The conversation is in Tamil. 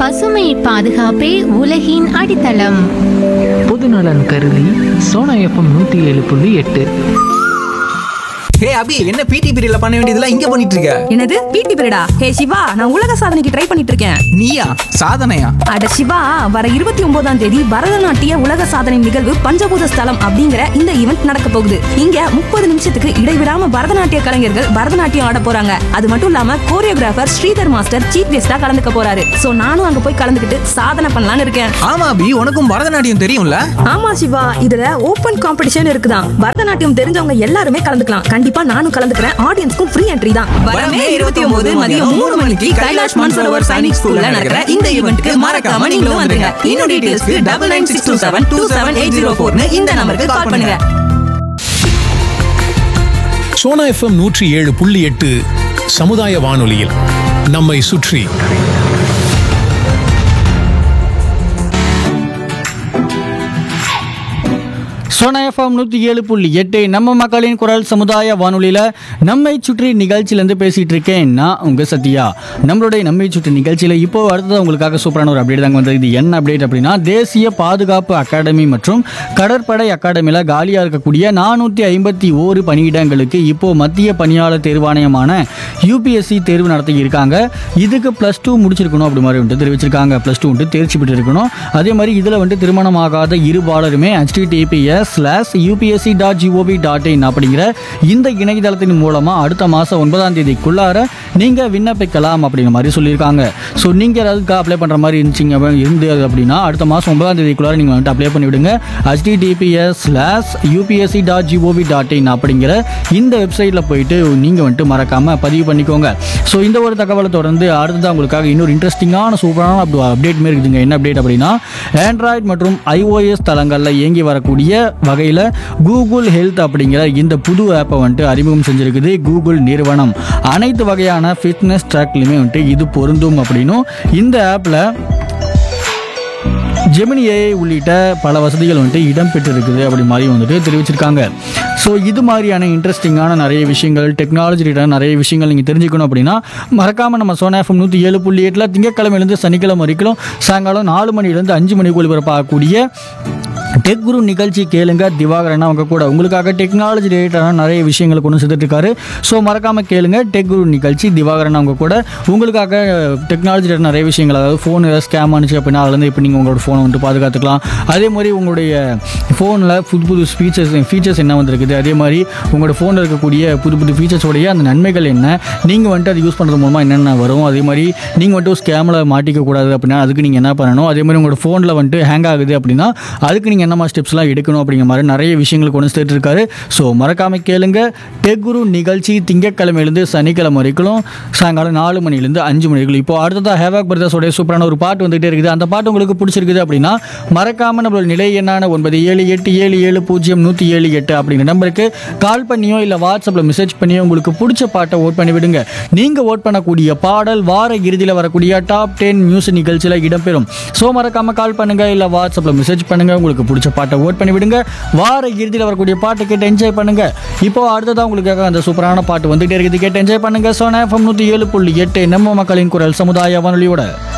பசுமை பாதுகாப்பே உலகின் அடித்தளம் பொதுநலன் கருதி சோனா எஃப்எம் நூற்றி ஏழு புள்ளி எட்டு ஹே அபி என்ன பிடி பீரியட்ல பண்ண வேண்டியதெல்லாம் இங்க பண்ணிட்டு இருக்க என்னது பிடி பீரியடா ஹே சிவா நான் உலக சாதனைக்கு ட்ரை பண்ணிட்டு இருக்கேன் நீயா சாதனையா அட சிவா வர இருபத்தி ஒன்பதாம் தேதி பரதநாட்டிய உலக சாதனை நிகழ்வு பஞ்சபூத ஸ்தலம் அப்படிங்கிற இந்த ஈவெண்ட் நடக்க போகுது இங்க முப்பது நிமிஷத்துக்கு இடைவிடாம பரதநாட்டிய கலைஞர்கள் பரதநாட்டியம் ஆட போறாங்க அது மட்டும் இல்லாம கோரியோகிராஃபர் ஸ்ரீதர் மாஸ்டர் சீஃப் கெஸ்டா கலந்துக்க போறாரு சோ நானும் அங்க போய் கலந்துக்கிட்டு சாதனை பண்ணலாம்னு இருக்கேன் ஆமா அபி உனக்கும் பரதநாட்டியம் தெரியும்ல ஆமா சிவா இதுல ஓபன் காம்படிஷன் இருக்குதான் பரதநாட்டியம் தெரிஞ்சவங்க எல்லாருமே கலந்துக்கலாம் கண்டிப்பா நானும் கலந்துக்கிறேன் ஆடியன்ஸ்க்கும் ஃப்ரீ என்ட்ரி தான் வரமே இருபத்தி ஒன்பது மதியம் மூணு மணிக்கு கைலாஷ் மான்சரோவர் சைனிக் ஸ்கூல்ல நடக்கிற இந்த ஈவெண்ட்க்கு மறக்காம நீங்களும் வந்துருங்க இன்னும் டீடைல்ஸ்க்கு double nine six two seven two seven eight zero ஃபோர்னு இந்த நம்பருக்கு கால் பண்ணுங்க சோனா எஃப்எம் நூற்றி ஏழு புள்ளி எட்டு சமுதாய வானொலியில் நம்மை சுற்றி சோனா எஃப்எம் நூற்றி ஏழு புள்ளி எட்டு நம்ம மக்களின் குரல் சமுதாய வானொலியில் நம்மை சுற்றி நிகழ்ச்சியிலேருந்து பேசிகிட்டு இருக்கேன் நான் உங்கள் சத்யா நம்மளுடைய நம்மை சுற்றி நிகழ்ச்சியில் இப்போ அடுத்தது உங்களுக்காக சூப்பரான ஒரு அப்டேட் தாங்க வந்தது இது என்ன அப்டேட் அப்படின்னா தேசிய பாதுகாப்பு அகாடமி மற்றும் கடற்படை அகாடமியில் காலியாக இருக்கக்கூடிய நானூற்றி ஐம்பத்தி ஓரு பணியிடங்களுக்கு இப்போ மத்திய பணியாளர் தேர்வாணையமான யூபிஎஸ்சி தேர்வு நடத்தி இருக்காங்க இதுக்கு ப்ளஸ் டூ முடிச்சிருக்கணும் அப்படி மாதிரி வந்துட்டு தெரிவிச்சிருக்காங்க ப்ளஸ் டூ வந்துட்டு தேர்ச்சி பெற்று இருக்கணும் அதே மாதிரி இதில் வந்துட்டு திருமணமாகாத இருபாலருமே https slash UPSC dot GOV dot in அப்படிங்கிற இந்த இணையதளத்தின் மூலமாக அடுத்த மாதம் ஒன்பதாம் தேதிக்குள்ளார நீங்கள் விண்ணப்பிக்கலாம் அப்படிங்கிற மாதிரி சொல்லியிருக்காங்க ஸோ நீங்கள் அதுக்கு அப்ளை பண்ணுற மாதிரி இருந்துச்சிங்க இருந்து அப்படின்னா அடுத்த மாதம் ஒன்பதாம் தேதிக்குள்ளார நீங்கள் வந்துட்டு அப்ளை பண்ணி விடுங்க https slash UPSC dot GOV dot in அப்படிங்கிற இந்த வெப்சைட்டில் போயிட்டு நீங்கள் வந்துட்டு மறக்காமல் பதிவு பண்ணிக்கோங்க ஸோ இந்த ஒரு தகவலை தொடர்ந்து அடுத்ததான் உங்களுக்காக இன்னொரு இன்ட்ரெஸ்டிங்கான சூப்பரான அப் அப்டேட் மாரி இருக்குதுங்க என்ன அப்டேட் அப்படின்னா ஆண்ட்ராய்டு மற்றும் ஐஓஎஸ் தளங்களில் இயங்கி வரக்கூடிய வகையில் கூகுள் ஹெல்த் அப்படிங்கிற இந்த புது ஆப்பை வந்துட்டு அறிமுகம் செஞ்சிருக்குது கூகுள் நிறுவனம் அனைத்து வகையான ஃபிட்னஸ் ட்ராக்லையுமே வந்துட்டு இது பொருந்தும் அப்படின்னும் இந்த ஆப்பில் ஜெமினி ஏஐ உள்ளிட்ட பல வசதிகள் வந்துட்டு இடம்பெற்றிருக்குது அப்படி மாதிரி வந்துட்டு தெரிவிச்சிருக்காங்க ஸோ இது மாதிரியான இன்ட்ரெஸ்டிங்கான நிறைய விஷயங்கள் டெக்னாலஜி ரிலேட்டான நிறைய விஷயங்கள் நீங்கள் தெரிஞ்சுக்கணும் அப்படின்னா மறக்காமல் நம்ம சோனா எஃப்எம் நூற்றி ஏழு புள்ளி எட்டில் திங்கக்கிழமையிலேருந்து சனிக்கிழமை வரைக்கும் சாயங்காலம் நாலு மணிலேருந்து அஞ்சு மணிக்கு ஒளிபரப்பாகக்கூடிய டெக் குரு நிகழ்ச்சி கேளுங்க திவாகரன் அவங்க கூட உங்களுக்காக டெக்னாலஜி ரிலேட்டடான நிறைய விஷயங்களை கொண்டு சேர்த்துட்டு இருக்காரு ஸோ மறக்காம கேளுங்க டெக் குரு நிகழ்ச்சி திவாகரன் அவங்க கூட உங்களுக்காக டெக்னாலஜி ரிலேட்டட் நிறைய விஷயங்கள் அதாவது ஃபோன் ஏதாவது ஸ்கேம் ஆனிச்சு அப்படின்னா அதுலேருந்து இப்போ நீங்கள் உங்களோட ஃபோனை வந்துட்டு பாதுகாத்துக்கலாம் அதே மாதிரி உங்களுடைய ஃபோனில் புது புது ஃபீச்சர்ஸ் ஃபீச்சர்ஸ் என்ன வந்திருக்குது அதே மாதிரி உங்களோட ஃபோனில் இருக்கக்கூடிய புது புது ஃபீச்சர்ஸோடைய அந்த நன்மைகள் என்ன நீங்கள் வந்துட்டு அதை யூஸ் பண்ணுறது மூலமாக என்னென்ன வரும் அதே மாதிரி நீங்கள் வந்துட்டு ஸ்கேமில் மாட்டிக்க கூடாது அப்படின்னா அதுக்கு நீங்கள் என்ன பண்ணணும் அதே மாதிரி உங்களோட ஃபோனில் வந்துட்டு ஹேங் ஆகுது அப்படின்னா அதுக்கு நீங்கள் என்ன மாதிரி ஸ்டெப்ஸ்லாம் எடுக்கணும் அப்படிங்கிற மாதிரி நிறைய விஷயங்கள் கொண்டு சேர்த்து இருக்காரு ஸோ மறக்காம கேளுங்க டெக் குரு நிகழ்ச்சி திங்கட்கிழமையிலேருந்து சனிக்கிழமை வரைக்கும் சாயங்காலம் நாலு மணிலேருந்து அஞ்சு மணி வரைக்கும் இப்போ அடுத்ததாக ஹேவாக் பிரதர்ஸோடைய சூப்பரான ஒரு பாட்டு வந்துகிட்டே இருக்குது அந்த பாட்டு உங்களுக்கு பிடிச்சிருக்குது அப்படின்னா மறக்காம நம்மளோட நிலை என்னான ஒன்பது ஏழு எட்டு ஏழு ஏழு பூஜ்ஜியம் நூற்றி ஏழு எட்டு அப்படிங்கிற நம்பருக்கு கால் பண்ணியோ இல்லை வாட்ஸ்அப்பில் மெசேஜ் பண்ணியோ உங்களுக்கு பிடிச்ச பாட்டை ஓட் பண்ணி விடுங்க நீங்கள் ஓட் பண்ணக்கூடிய பாடல் வார இறுதியில் வரக்கூடிய டாப் டென் நியூஸ் நிகழ்ச்சியில் இடம்பெறும் ஸோ மறக்காம கால் பண்ணுங்க இல்லை வாட்ஸ்அப்பில் மெசேஜ் பண்ணுங்க உங்களுக்கு பிடிச்ச பாட்டை ஓட் பண்ணி விடுங்க வார இறுதியில் வரக்கூடிய பாட்டு கேட்டு என்ஜாய் பண்ணுங்க இப்போ அடுத்ததான் உங்களுக்காக அந்த சூப்பரான பாட்டு வந்துகிட்டே இருக்குது கேட்டு என்ஜாய் பண்ணுங்க சோனா எஃப்எம் நூற்றி ஏழு புள்ளி எட்டு நம்ம மக்களின் குரல் சமுதாய வானொலியோட